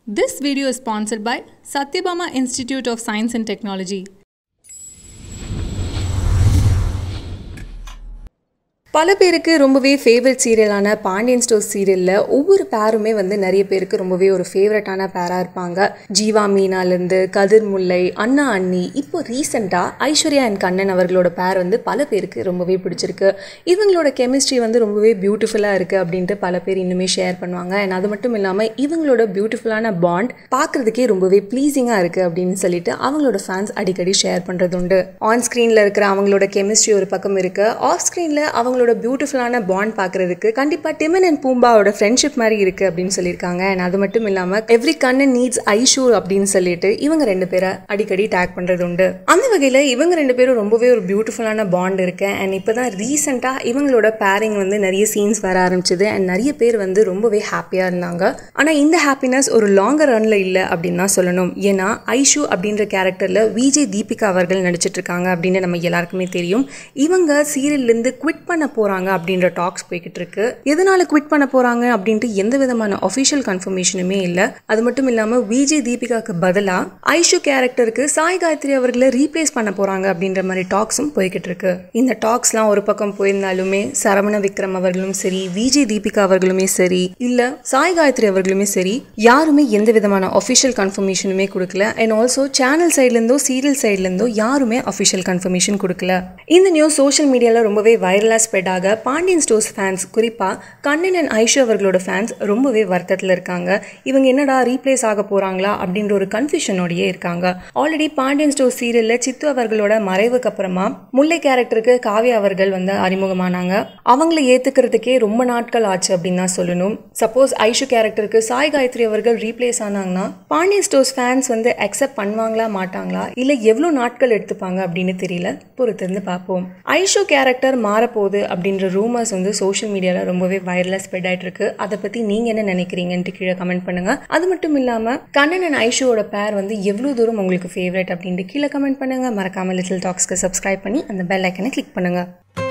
This video is sponsored by Satyabama Institute of Science and Technology. பல பேருக்கு ரொம்பவே favourite சீரியலான Pandian store சீரியலில் ஒவ்வொரு பேருமே வந்து நிறைய பேருக்கு ரொம்பவே ஒரு ஃபேவரட்டான பேராக இருப்பாங்க ஜீவா மீனாலேருந்து கதிர் முல்லை அண்ணா அண்ணி இப்போ ரீசெண்டாக ஐஸ்வர்யா அண்ட் கண்ணன் அவர்களோட பேர் வந்து பல பேருக்கு ரொம்பவே பிடிச்சிருக்கு இவங்களோட கெமிஸ்ட்ரி வந்து ரொம்பவே பியூட்டிஃபுல்லாக இருக்குது அப்படின்ட்டு பல பேர் இன்னுமே ஷேர் பண்ணுவாங்க அண்ட் அது மட்டும் இல்லாமல் இவங்களோட பியூட்டிஃபுல்லான பாண்ட் பார்க்குறதுக்கே ரொம்பவே ப்ளீஸிங்காக இருக்குது அப்படின்னு சொல்லிட்டு அவங்களோட ஃபேன்ஸ் அடிக்கடி ஷேர் பண்ணுறது உண்டு ஆன் ஸ்க்ரீனில் இருக்கிற அவங்களோட கெமிஸ்ட்ரி ஒரு பக்கம் இருக்குது ஆஃப் ஸ்க்ரீனில் அவங்களோட பியூட்டிஃபுல்லான பாண்ட் பார்க்குறதுக்கு கண்டிப்பாக டிமன் அண்ட் பூம்பாவோட ஃப்ரெண்ட்ஷிப் மாதிரி இருக்குது அப்படின்னு சொல்லியிருக்காங்க அண்ட் அது மட்டும் இல்லாமல் எவ்ரி கண்ணன் நீட்ஸ் ஐஷூ அப்படின்னு சொல்லிட்டு இவங்க ரெண்டு பேரை அடிக்கடி டேக் பண்ணுறது உண்டு அந்த வகையில் இவங்க ரெண்டு பேரும் ரொம்பவே ஒரு பியூட்டிஃபுல்லான பாண்ட் இருக்கு அண்ட் இப்போ தான் ரீசெண்டாக இவங்களோட பேரிங் வந்து நிறைய சீன்ஸ் வர ஆரம்பிச்சது அண்ட் நிறைய பேர் வந்து ரொம்பவே ஹாப்பியாக இருந்தாங்க ஆனால் இந்த ஹாப்பினஸ் ஒரு லாங்கர் ரன்ல இல்லை அப்படின்னு தான் சொல்லணும் ஏன்னா ஐஷு அப்படின்ற கேரக்டரில் விஜய் தீபிகா அவர்கள் நடிச்சிட்டு இருக்காங்க அப்படின்னு நம்ம எல்லாருக்குமே தெரியும் இவங்க சீரியல்லேருந்து குவிட் பண்ண போகிறாங்க அப்படின்ற டாக்ஸ் போய்கிட்டு இருக்கு எதனால குவிட் பண்ண போகிறாங்க அப்படின்ட்டு எந்த விதமான அஃபிஷியல் கன்ஃபர்மேஷனுமே இல்லை அது மட்டும் இல்லாமல் விஜய் தீபிகாவுக்கு பதிலாக ஐஷு கேரக்டருக்கு சாய் காயத்ரி அவர்களை ரீப்ளேஸ் பண்ண போகிறாங்க அப்படின்ற மாதிரி டாக்ஸும் போய்கிட்டு இருக்கு இந்த டாக்ஸ்லாம் ஒரு பக்கம் போயிருந்தாலுமே சரவண விக்ரம் அவர்களும் சரி விஜய் தீபிகா அவர்களுமே சரி இல்லை சாய் காயத்ரி அவர்களுமே சரி யாருமே எந்த விதமான அஃபிஷியல் கன்ஃபர்மேஷனுமே கொடுக்கல அண்ட் ஆல்சோ சேனல் சைட்லேருந்தோ சீரியல் சைட்லேருந்தோ யாருமே அஃபிஷியல் கன்ஃபர்மேஷன் கொடுக்கல இந்த நியூஸ் சோஷியல் மீடியாவில் ரொம்பவே வைரலாக ஸ்ப்ரெட் ஆக பாண்டியன் ஸ்டோர்ஸ் ஃபேன்ஸ் குறிப்பாக கண்ணன் அண்ட் ஐஷு அவர்களோட ஃபேன்ஸ் ரொம்பவே வருத்தத்தில் இருக்காங்க இவங்க என்னடா ரீப்ளேஸ் ஆக போகிறாங்களா அப்படின்ற ஒரு கன்ஃபியூஷனோடயே இருக்காங்க ஆல்ரெடி பாண்டியன் ஸ்டோர் சீரியலில் சித்து அவர்களோட மறைவுக்கு அப்புறமா முல்லை கேரக்டருக்கு காவ்யா அவர்கள் வந்து அறிமுகமானாங்க அவங்கள ஏற்றுக்கிறதுக்கே ரொம்ப நாட்கள் ஆச்சு அப்படின்னு தான் சொல்லணும் சப்போஸ் ஐஷு கேரக்டருக்கு சாய் காயத்ரி அவர்கள் ரீப்ளேஸ் ஆனாங்கன்னா பாண்டியன் ஸ்டோர்ஸ் ஃபேன்ஸ் வந்து அக்செப்ட் பண்ணுவாங்களா மாட்டாங்களா இல்லை எவ்வளோ நாட்கள் எடுத்துப்பாங்க அப்படின்னு தெரியல பொறுத்திருந்து பார்ப்போம் ஐஷு கேரக்டர் மாறப்போகுது அப்படின்ற ரூமர்ஸ் வந்து சோஷியல் மீடியாவில் ரொம்பவே வைரலாக ஸ்ப்ரெட் ஆகிட்டு இருக்கு அதை பற்றி நீங்கள் என்ன நினைக்கிறீங்கன்ட்டு கீழே கமெண்ட் பண்ணுங்கள் அது மட்டும் இல்லாமல் கண்ணன் அண்ட் ஐஷுவோட பேர் வந்து எவ்வளோ தூரம் உங்களுக்கு ஃபேவரட் அப்படின்ட்டு கீழே கமெண்ட் பண்ணுங்கள் மறக்காமல் லிட்டில் டாக்ஸ்க்கு சப்ஸ்கிரைப் பண்ணி அந்த பெல் ஐக்கனை கிளிக் பண்ணுங்கள்